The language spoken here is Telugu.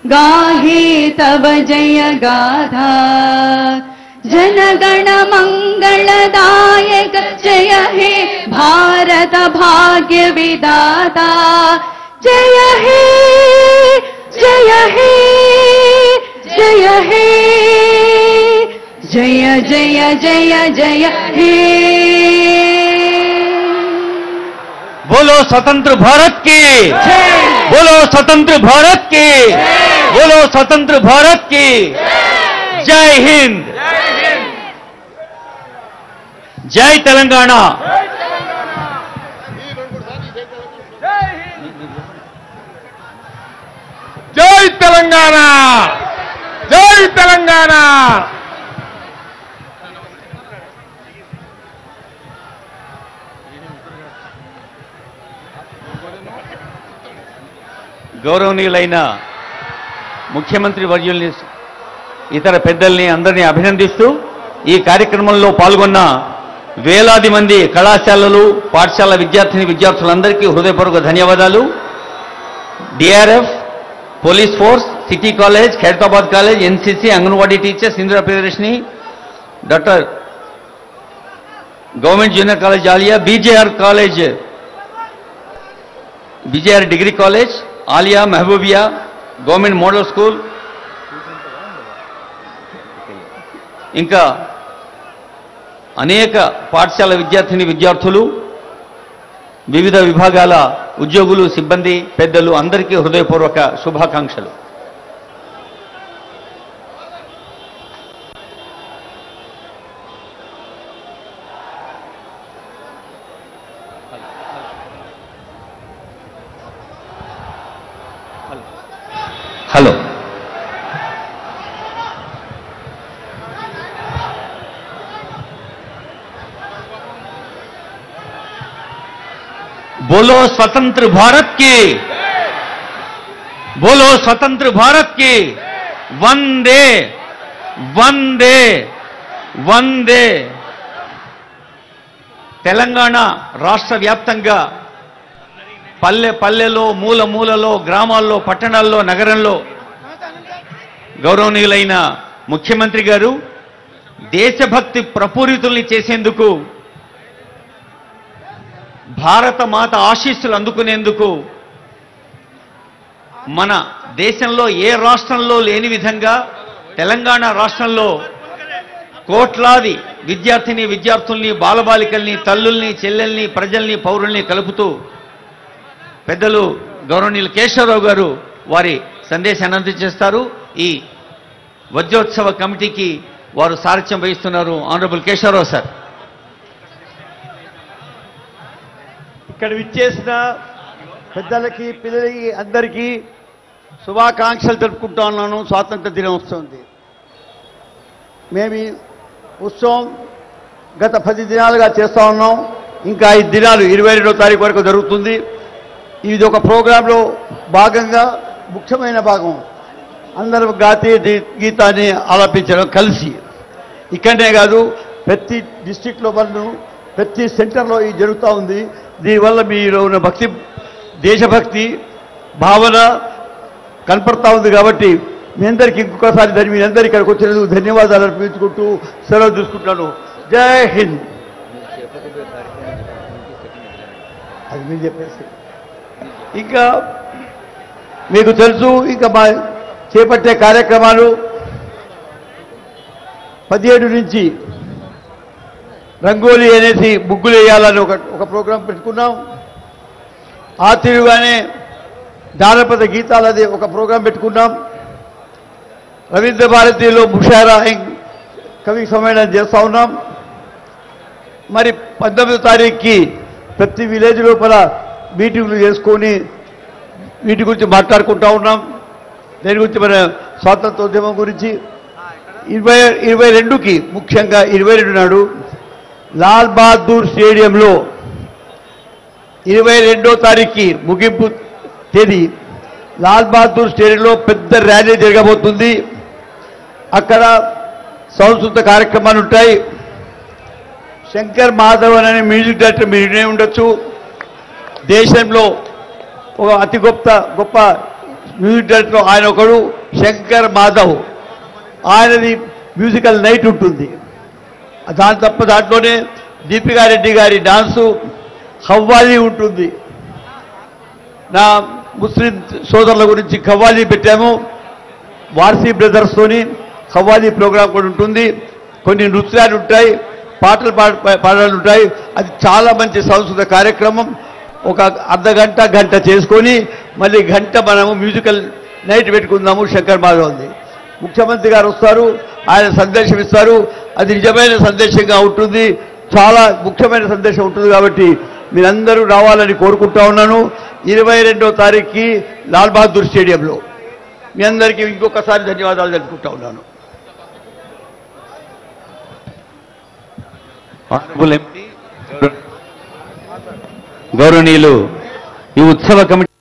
गाहे तव जय गाथा जनगण मङ्गलदायक जय हे भारत भाग्य विदाता जय हे जय हे जय हे जय जय जय जय हे बोलो स्वतंत्र भारत की बोलो स्वतंत्र भारत की बोलो स्वतंत्र भारत की जय हिंद जय तेलंगाना జై తెలంగాణ జై తెలంగాణ గౌరవనీయులైన ముఖ్యమంత్రి వర్యుల్ని ఇతర పెద్దల్ని అందరినీ అభినందిస్తూ ఈ కార్యక్రమంలో పాల్గొన్న వేలాది మంది కళాశాలలు పాఠశాల విద్యార్థిని విద్యార్థులందరికీ హృదయపూర్వక ధన్యవాదాలు DRF police force city college Khairatabad college NCC anganwadi teachers Indira Priyadarshini doctor government junior college Aliya BJR college BJR degree college Aliya Mehboobia government model school ఇంకా అనేక పాఠశాల విద్యార్థిని విద్యార్థులు వివిధ విభాగాల ఉద్యోగులు సిబ్బంది పెద్దలు అందరికీ హృదయపూర్వక శుభాకాంక్షలు హలో बोलो स्वतंत्र भारत की बोलो स्वतंत्र भारत की वंदे वंदे వందే తెలంగాణ రాష్ట్ర వ్యాప్తంగా పల్లె పల్లెలో మూల మూలలో గ్రామాల్లో పట్టణాల్లో నగరంలో గౌరవనీయులైన ముఖ్యమంత్రి గారు దేశభక్తి ప్రపూరితుల్ని చేసేందుకు భారత మాత ఆశీస్సులు అందుకునేందుకు మన దేశంలో ఏ రాష్ట్రంలో లేని విధంగా తెలంగాణ రాష్ట్రంలో కోట్లాది విద్యార్థిని విద్యార్థుల్ని బాలబాలికల్ని తల్లుల్ని చెల్లెల్ని ప్రజల్ని పౌరుల్ని కలుపుతూ పెద్దలు గౌరవనీయులు కేశవరావు గారు వారి సందేశాన్ని అందజేస్తారు ఈ వజ్రోత్సవ కమిటీకి వారు సారథ్యం వహిస్తున్నారు ఆనరబుల్ కేశవరావు సార్ ఇక్కడ విచ్చేసిన పెద్దలకి పిల్లలకి అందరికీ శుభాకాంక్షలు తెలుపుకుంటా ఉన్నాను స్వాతంత్ర దినోత్సవం మేము ఈ ఉత్సవం గత పది దినాలుగా చేస్తూ ఉన్నాం ఇంకా ఐదు దినాలు ఇరవై రెండో తారీఖు వరకు జరుగుతుంది ఇది ఒక ప్రోగ్రాంలో భాగంగా ముఖ్యమైన భాగం అందరూ గాతి గీతాన్ని ఆలపించడం కలిసి ఇక్కడనే కాదు ప్రతి డిస్టిక్లో వాళ్ళు ప్రతి సెంటర్లో ఇది జరుగుతూ ఉంది దీనివల్ల మీలో ఉన్న భక్తి దేశభక్తి భావన కనపడతా ఉంది కాబట్టి మీ అందరికీ ఇంకొకసారి దాన్ని మీ అందరికీ ఇక్కడికి వచ్చినందుకు ధన్యవాదాలు అర్పించుకుంటూ సెలవు తీసుకుంటాను జై హింద్ అది మీరు చెప్పేసి ఇంకా మీకు తెలుసు ఇంకా మా చేపట్టే కార్యక్రమాలు పదిహేడు నుంచి రంగోలీ అనేసి ముగ్గులు వేయాలని ఒక ఒక ప్రోగ్రాం పెట్టుకున్నాం ఆ తిరుగుగానే జానపద గీతాలది ఒక ప్రోగ్రాం పెట్టుకున్నాం రవీంద్ర భారతిలో ముషారా కవి సమ్మేళనం చేస్తూ ఉన్నాం మరి పద్దెనిమిదో తారీఖుకి ప్రతి విలేజ్ లోపల మీటింగ్లు చేసుకొని వీటి గురించి మాట్లాడుకుంటా ఉన్నాం దేని గురించి మన స్వాతంత్రోద్యమం గురించి ఇరవై ఇరవై రెండుకి ముఖ్యంగా ఇరవై రెండు నాడు లాల్ బహదూర్ స్టేడియంలో ఇరవై రెండో తారీఖుకి ముగింపు తేదీ లాల్ బహదూర్ స్టేడియంలో పెద్ద ర్యాలీ జరగబోతుంది అక్కడ సంస్కృత కార్యక్రమాలు ఉంటాయి శంకర్ మాధవన్ అనే మ్యూజిక్ డైరెక్టర్ మీరు వినే ఉండొచ్చు దేశంలో ఒక అతి గొప్ప గొప్ప మ్యూజిక్ డైరెక్టర్ ఆయన ఒకడు శంకర్ మాధవ్ ఆయనది మ్యూజికల్ నైట్ ఉంటుంది దాని తప్ప దాంట్లోనే దీపికా రెడ్డి గారి డాన్సు హవ్వాలి ఉంటుంది నా ముస్లిం సోదరుల గురించి ఖవ్వాలి పెట్టాము వార్సీ బ్రదర్స్తోని ఖవ్వాలి ప్రోగ్రాం కూడా ఉంటుంది కొన్ని నృత్యాలు ఉంటాయి పాటలు పాడ పాటలు ఉంటాయి అది చాలా మంచి సంస్కృత కార్యక్రమం ఒక అర్ధ గంట గంట చేసుకొని మళ్ళీ గంట మనము మ్యూజికల్ నైట్ పెట్టుకుందాము శంకర్ మాధవ్ది ముఖ్యమంత్రి గారు వస్తారు ఆయన సందేశం ఇస్తారు అది నిజమైన సందేశంగా ఉంటుంది చాలా ముఖ్యమైన సందేశం ఉంటుంది కాబట్టి మీరందరూ రావాలని కోరుకుంటా ఉన్నాను ఇరవై రెండో తారీఖుకి లాల్ బహదూర్ స్టేడియంలో మీ అందరికీ ఇంకొకసారి ధన్యవాదాలు తెలుపుకుంటా ఉన్నాను ఆనరబుల్ ఎంపీ గౌరవనీయులు ఈ ఉత్సవ కమిటీ